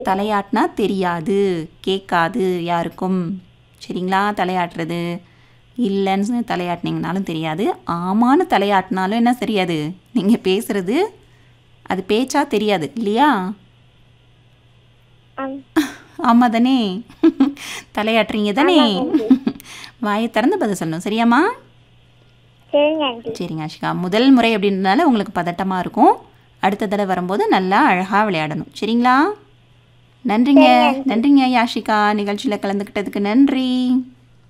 தலையாட்டினா தெரியாது கேட்காது யாருக்கும் சரிங்களா தலையாட்டுறது இல்லைன்னு தலையாட்டினீங்கனாலும் தெரியாது ஆமான்னு தலையாட்டினாலும் என்ன தெரியாது நீங்கள் பேசுறது அது பேச்சா தெரியாது இல்லையா ஆம். ஆமாம் தானே தலையாட்டுறீங்க தானே வாயை திறந்து பதில் சொல்லணும் சரியாம்மா சரிங்க ஆண்டி சரிங்க ஆஷிகா முதல் முறை அப்படின்றதுனால உங்களுக்கு பதட்டமாக இருக்கும் அடுத்த தடவை வரும்போது நல்லா அழகாக விளையாடணும் சரிங்களா நன்றிங்க நன்றிங்க யாஷிகா நிகழ்ச்சியில் கலந்துக்கிட்டதுக்கு நன்றி